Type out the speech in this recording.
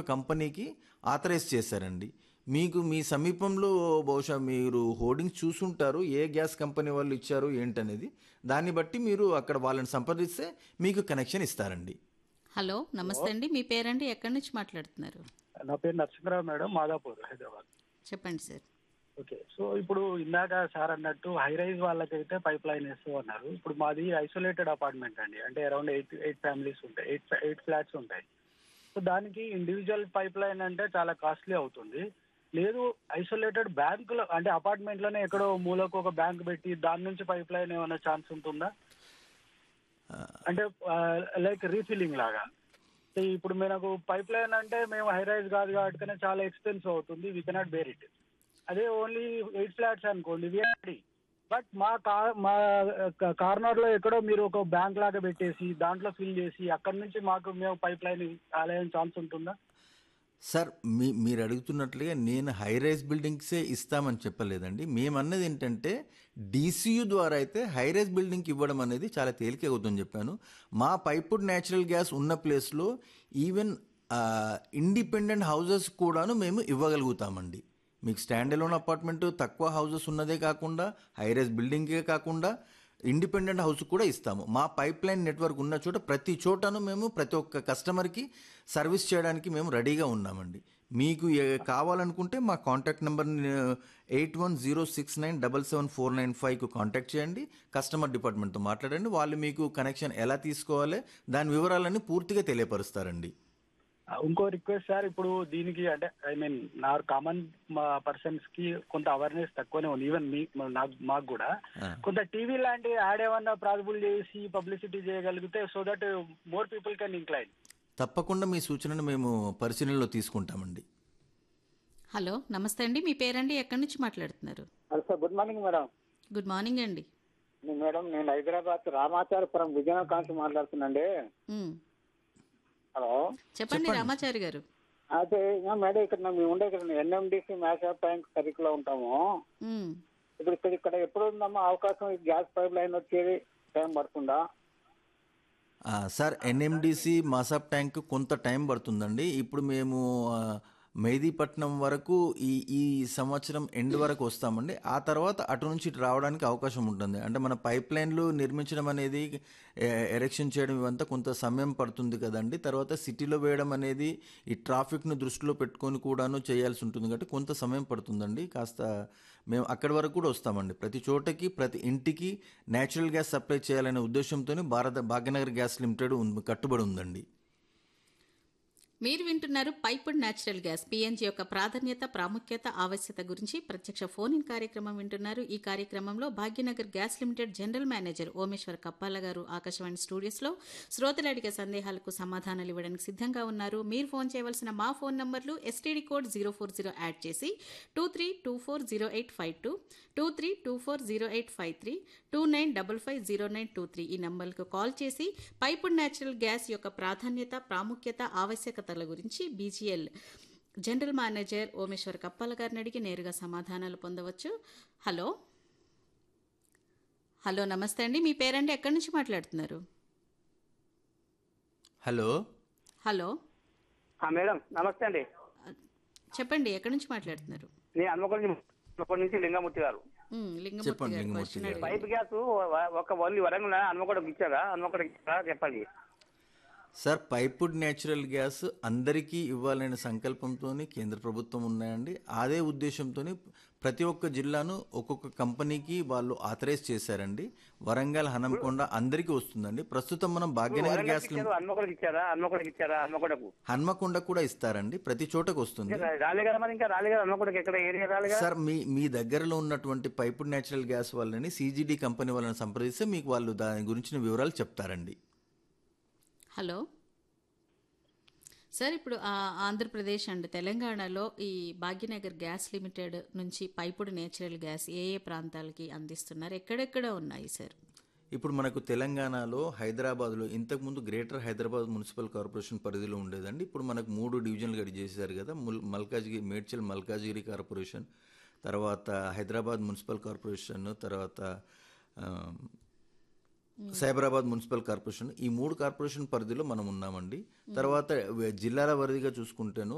కంపెనీకి ఆథరైజ్ చేశారండి మీకు మీ సమీపంలో బహుశా మీరు హోర్డింగ్స్ చూసుంటారు ఏ గ్యాస్ కంపెనీ వాళ్ళు ఇచ్చారు ఏంటనేది దాన్ని బట్టి మీరు అక్కడ వాళ్ళని సంప్రదిస్తే మీకు కనెక్షన్ ఇస్తారండి హలో నమస్తే అండి మీ పేరండి ఎక్కడి నుంచి మాట్లాడుతున్నారు నా పేరు నరసింహరావు మేడం మాదాపూర్ హైదరాబాద్ చెప్పండి సార్ ఓకే సో ఇప్పుడు ఇందాక సార్ అన్నట్టు హై రైజ్ వాళ్ళకైతే పైప్ లైన్ వేస్తూ అన్నారు ఇప్పుడు మాది ఐసోలేటెడ్ అపార్ట్మెంట్ అండి అంటే అరౌండ్ ఎయిట్ ఎయిట్ ఫ్యామిలీస్ ఉంటాయి ఎయిట్ ఎయిట్ ఫ్లాట్స్ ఉంటాయి సో దానికి ఇండివిజువల్ పైప్ లైన్ అంటే చాలా కాస్ట్లీ అవుతుంది లేదు ఐసోలేటెడ్ బ్యాంకులో అంటే అపార్ట్మెంట్ లోనే ఎక్కడో మూలకు ఒక బ్యాంక్ పెట్టి దాని నుంచి పైప్ లైన్ ఏమైనా ఛాన్స్ ఉంటుందా అంటే లైక్ రీఫిల్లింగ్ లాగా సో ఇప్పుడు మనకు పైప్ లైన్ అంటే మేము హై రైజ్ కాదు కాబట్టి చాలా ఎక్స్పెన్సివ్ అవుతుంది వీ కెనాట్ బేర్ ఇట్ అదే ఓన్లీ ఎయిట్ ఫ్లాట్స్ అనుకోండి రెడీ బట్ మా కార్ మా కార్నర్ లో ఎక్కడో మీరు ఒక బ్యాంక్ లాగా పెట్టేసి దాంట్లో ఫిల్ చేసి అక్కడ నుంచి మాకు మేము పైప్ లైన్ ఆలయం ఛాన్స్ ఉంటుందా సార్ మీ మీరు అడుగుతున్నట్లుగా నేను హై రైజ్ బిల్డింగ్సే ఇస్తామని చెప్పలేదండి మేమన్నది ఏంటంటే డీసీయూ ద్వారా అయితే హై రైజ్ బిల్డింగ్కి ఇవ్వడం అనేది చాలా తేలిక అవుతుందని చెప్పాను మా పైపుడ్ న్యాచురల్ గ్యాస్ ఉన్న ప్లేస్లో ఈవెన్ ఇండిపెండెంట్ హౌజెస్ కూడాను మేము ఇవ్వగలుగుతామండి మీకు స్టాండ్ అలోన్ అపార్ట్మెంట్ తక్కువ హౌజెస్ ఉన్నదే కాకుండా హై రైజ్ బిల్డింగే కాకుండా ఇండిపెండెంట్ హౌస్ కూడా ఇస్తాము మా పైప్ లైన్ నెట్వర్క్ ఉన్న చోట ప్రతి చోటను మేము ప్రతి ఒక్క కస్టమర్కి సర్వీస్ చేయడానికి మేము రెడీగా ఉన్నామండి మీకు ఏ- కావాలనుకుంటే మా contact number eight one zero six nine double seven four nine ఫైవ్కు కాంటాక్ట్ చేయండి కస్టమర్ డిపార్ట్మెంట్తో మాట్లాడండి వాళ్ళు మీకు కనెక్షన్ ఎలా తీసుకోవాలి దాని వివరాలన్నీ పూర్తిగా తెలియపరుస్తారండి ఆ, ఇంకో రిక్వెస్ట్ సార్ ఇప్పుడు దీనికి అంటే ఐ మీన్ నా కామన్ పర్సన్స్ కి కొంత అవేర్నెస్ తక్కువనే ఉంది ఈవెన్ మీ నాకు మాకు కూడా ఆ. కొంత టీవీ లాంటి యాడ్ ఏమన్నా ప్రాసిబుల్ చేసి పబ్లిసిటీ చేయగలిగితే so that more people can incline తప్పకుండా మీ సూచనను మేము పరిశీలనలో తీసుకుంటామండి హలో నమస్తే అండి మీ పేరండి ఎక్కడి నుంచి మాట్లాడుతున్నారు hello sir good morning madam good morning అండి నేను మేడం నేను హైదరాబాద్ రామాచారపురం విజయనగరం కాంచి మాట్లాడుతున్నాండి ఉమ్, హలో చెప్పండి రామాచారి గారు అయితే ఇంకా మేడం ఇక్కడ మేము ఉండే ఇక్కడ ఎన్ఎండిసి మ్యాచ్ బ్యాంక్ సర్కిల్లో ఉంటాము ఉమ్, ఇప్పుడు ఇక్కడ ఇక్కడ ఎప్పుడు ఉందమ్మా అవకాశం ఈ గ్యాస్ పైప్ లైన్ వచ్చేది టైం పడుతుందా ఆ, సార్ ఎన్ఎండిసి మాసాప్ ట్యాంక్ కొంత టైం పడుతుందండి ఇప్పుడు మేము ఆ, మెహదీపట్నం వరకు ఈ ఈ సంవత్సరం ఎండ్ వరకు వస్తామండి ఆ తర్వాత అటు నుంచి ఇటు రావడానికి అవకాశం ఉంటుంది అంటే మన పైప్ లైన్లు నిర్మించడం అనేది ఎ- ఎరెక్షన్ చేయడం ఇవంతా కొంత సమయం పడుతుంది కదండి తర్వాత సిటీలో వేయడం అనేది ఈ ట్రాఫిక్ను దృష్టిలో పెట్టుకొని కూడాను చేయాల్సి ఉంటుంది కాబట్టి కొంత సమయం పడుతుందండి కాస్త మేము అక్కడి వరకు కూడా వస్తామండి ప్రతి చోటకి ప్రతి ఇంటికి నేచురల్ గ్యాస్ సప్లై చేయాలనే ఉద్దేశంతో భారత భాగ్యనగర్ గ్యాస్ లిమిటెడ్ ఉంది- కట్టుబడి ఉందండి మీరు వింటున్నారు పైపుడ్ న్యాచురల్ గ్యాస్ పిఎన్జి యొక్క ప్రాధాన్యత ప్రాముఖ్యత ఆవశ్యకత గురించి ప్రత్యక్ష ఫోన్ ఇన్ కార్యక్రమం వింటున్నారు ఈ కార్యక్రమంలో Bhagyanagar gas limited general manager Omeshwar Kappala గారు ఆకాశవాణి స్టూడియోస్లో శ్రోతలు అడిగే సందేహాలకు సమాధానాలు ఇవ్వడానికి సిద్ధంగా ఉన్నారు మీరు ఫోన్ చేయవలసిన మా ఫోన్ నంబర్లు STD code zero four zero add చేసి two three two four zero eight five two two three two four zero eight five three two nine double five zero nine two three ఈ నంబర్లకు call చేసి piped natural gas యొక్క ప్రాధాన్యత ప్రాముఖ్యత ఆవశ్యకతల గురించి BGL general manager Omeshwar Kappala గారిని అడిగి నేరుగా సమాధానాలు పొందవచ్చు హలో హలో నమస్తే అండి మీ పేరండి ఎక్కడి నుంచి మాట్లాడుతున్నారు హలో హలో ఆ, మేడం నమస్తే అండి చెప్పండి ఎక్కడి నుంచి మాట్లాడుతున్నారు నేను హన్మకొండ హన్మకొండ నుంచి లింగమూర్తి గారు ఉమ్, లింగమూర్తి చెప్పండి, గారు లింగమూర్తి క్వశ్చన్ గారు. అడిగారు. పైప్ గ్యాస్ వ- ఒక వల్లి వరంగల్ హన్మకొండకి ఇచ్చారా హన్మకొండకి ఇచ్చారా చెప్పండి సార్ పైపుడ్ న్యాచురల్ గ్యాస్ అందరికీ ఇవ్వాలనే సంకల్పంతో కేంద్ర ప్రభుత్వం ఉన్నాయండి అదే ఉద్దేశంతో ప్రతి ఒక్క జిల్లాను ఒక్కొక్క కంపెనీకి వాళ్ళు ఆథరైజ్ చేశారండి వరంగల్ హనంకొండ అందరికీ వస్తుందండి ప్రస్తుతం మనం భాగ్యనగర్ గ్యాస్ లిమిటెడ్ ఇచ్చారు హన్మకొండకి ఇచ్చారా హన్మకొండకి ఇచ్చారా హన్మకొండకు హన్మకొండ కూడా ఇస్తారండి ప్రతి చోటకు వస్తుంది రాలే కదా మరి ఇంకా రాలే కదా హన్మకొండకి ఎక్కడ ఏరియా రాలే కదా సార్ మీ మీ దగ్గరలో ఉన్నటువంటి పైపుడ్ న్యాచురల్ గ్యాస్ వాళ్ళని సీజీడీ కంపెనీ వాళ్ళని సంప్రదిస్తే మీకు వాళ్ళు దాని గురించిన వివరాలు చెప్తారండి హలో సార్ ఇప్పుడు ఆ, ఆంధ్రప్రదేశ్ అండ్ తెలంగాణలో ఈ భాగ్యనగర్ గ్యాస్ లిమిటెడ్ నుంచి పైపుడు నేచురల్ గ్యాస్ ఏ ఏ ప్రాంతాలకి అందిస్తున్నారు ఎక్కడెక్కడ ఉన్నాయి సార్ ఇప్పుడు మనకు తెలంగాణలో హైదరాబాద్లో ఇంతకుముందు గ్రేటర్ హైదరాబాద్ మున్సిపల్ కార్పొరేషన్ పరిధిలో ఉండేదండి ఇప్పుడు మనకు మూడు డివిజన్లు గడి చేశారు కదా ముల్ మల్కాజ్గిరి మేడ్చల్ మల్కాజ్గిరి కార్పొరేషన్ తర్వాత హైదరాబాద్ మున్సిపల్ కార్పొరేషన్ తర్వాత ఆ, సైబరాబాద్ మున్సిపల్ కార్పొరేషన్ ఈ మూడు కార్పొరేషన్ పరిధిలో మనం ఉన్నామండి తర్వాత జిల్లాల వారీగా చూసుకుంటేను